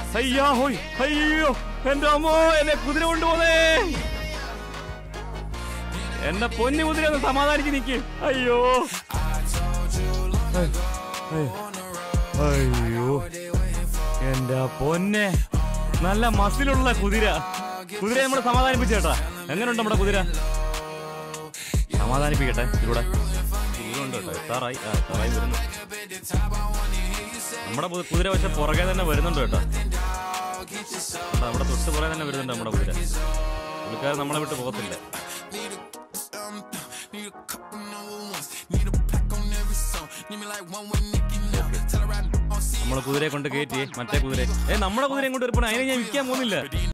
അയ്യാ ഹോയ് അയ്യോ എന്റെ അമ്മോ എന്നെ കുതിര കൊണ്ടുപോന്നേ എന്നെ പൊന്നി കുതിര ഒന്ന് സമാധാനിച്ച് നിക്ക് അയ്യോ അയ്, അയ്, അയ്യോ എന്റെ പൊന്നെ നല്ല മസിലുള്ള കുതിര കുതിര നമ്മളെ സമാധാനിപ്പിച്ചേട്ടാ എങ്ങനെയുണ്ട് നമ്മുടെ കുതിര സമാധാനിപ്പിക്കട്ടെ ഇതിലൂടെ ദൂരമുണ്ട് കേട്ടോ എത്താറായി ആ, എത്താറായി വരുന്നു നമ്മുടെ പു- കുതിര പക്ഷെ പുറകെ തന്നെ വരുന്നുണ്ട് കേട്ടോ കണ്ടോ, നമ്മുടെ തൊട്ട് പുറകെ തന്നെ വരുന്നുണ്ട് നമ്മുടെ കുതിര പുള്ളിക്കാരൻ നമ്മളെ വിട്ട് പോകത്തില്ല നമ്മളെ കുതിരയെ കൊണ്ട് കയറ്റി മറ്റേ കുതിര ഏ നമ്മുടെ കുതിരയും കൊണ്ട് ഒരു അതിനെ ഞാൻ വിൽക്കാൻ പോകുന്നില്ല